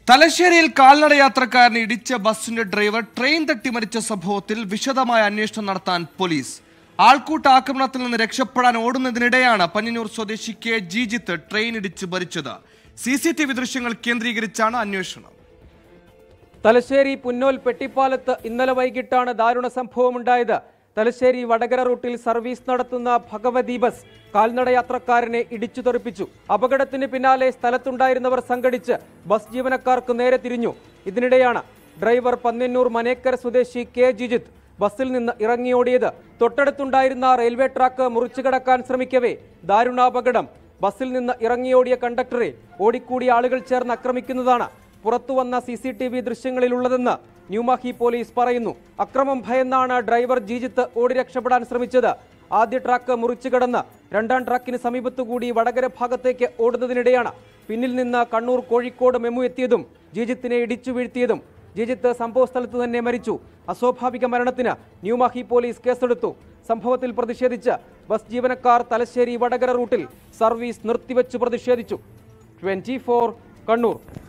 തലശ്ശേരിയിൽ കാൽനട യാത്രക്കാരനെ ഇടിച്ച ബസിന്റെ ഡ്രൈവർ ട്രെയിൻ തട്ടി മരിച്ച സംഭവത്തിൽ വിശദമായ അന്വേഷണം നടത്താൻ പോലീസ് ആൾക്കൂട്ട ആക്രമണത്തിൽ നിന്ന് രക്ഷപ്പെടാൻ ഓടുന്നതിനിടെയാണ് പഞ്ഞന്നൂർ സ്വദേശി കെ ജീജിത്ത് ട്രെയിൻ ഇടിച്ച് മരിച്ചത് സി സി ടി വി ദൃശ്യങ്ങൾ കേന്ദ്രീകരിച്ചാണ് അന്വേഷണം തലശ്ശേരി പുന്നോൽ പെട്ടിപ്പാലത്ത് ഇന്നലെ വൈകിട്ടാണ് ദാരുണ സംഭവമുണ്ടായത് തലശ്ശേരി വടകര റൂട്ടിൽ സർവീസ് നടത്തുന്ന ഭഗവതി ബസ് കാൽനട യാത്രക്കാരനെ ഇടിച്ചു തെറിപ്പിച്ചു അപകടത്തിന് പിന്നാലെ സ്ഥലത്തുണ്ടായിരുന്നവർ സംഘടിച്ച് ബസ് ജീവനക്കാർക്ക് നേരെ തിരിഞ്ഞു ഇതിനിടെയാണ് ഡ്രൈവർ പന്നന്നൂർ മനേക്കര സ്വദേശി കെ ജിജിത്ത് ബസ്സിൽ നിന്ന് ഇറങ്ങിയോടിയത് തൊട്ടടുത്തുണ്ടായിരുന്ന റെയിൽവേ ട്രാക്ക് മുറിച്ചു കടക്കാൻ ശ്രമിക്കവേ ദാരുണാപകടം ബസ്സിൽ നിന്ന് ഇറങ്ങിയോടിയ കണ്ടക്ടറെ ഓടിക്കൂടിയ ആളുകൾ ചേർന്ന് ആക്രമിക്കുന്നതാണ് പുറത്തുവന്ന സി സി ടി വി ദൃശ്യങ്ങളിലുള്ളതെന്ന് ന്യൂമാഹി പോലീസ് പറയുന്നു അക്രമം ഭയന്നാണ് ഡ്രൈവർ ജീജിത്ത് ഓടി രക്ഷപ്പെടാൻ ശ്രമിച്ചത് ആദ്യ ട്രാക്ക് മുറിച്ചു കടന്ന് രണ്ടാം ട്രാക്കിന് സമീപത്തുകൂടി വടകര ഭാഗത്തേക്ക് ഓടുന്നതിനിടെയാണ് പിന്നിൽ നിന്ന് കണ്ണൂർ കോഴിക്കോട് മെമു എത്തിയതും ജീജിത്തിനെ ഇടിച്ചു വീഴ്ത്തിയതും ജീജിത്ത് സംഭവ സ്ഥലത്ത് തന്നെ മരിച്ചു അസ്വാഭാവിക മരണത്തിന് ന്യൂമാഹി പോലീസ് കേസെടുത്തു സംഭവത്തിൽ പ്രതിഷേധിച്ച് ബസ് ജീവനക്കാർ തലശ്ശേരി വടകര റൂട്ടിൽ സർവീസ് നിർത്തിവെച്ച് പ്രതിഷേധിച്ചു ട്വന്റി കണ്ണൂർ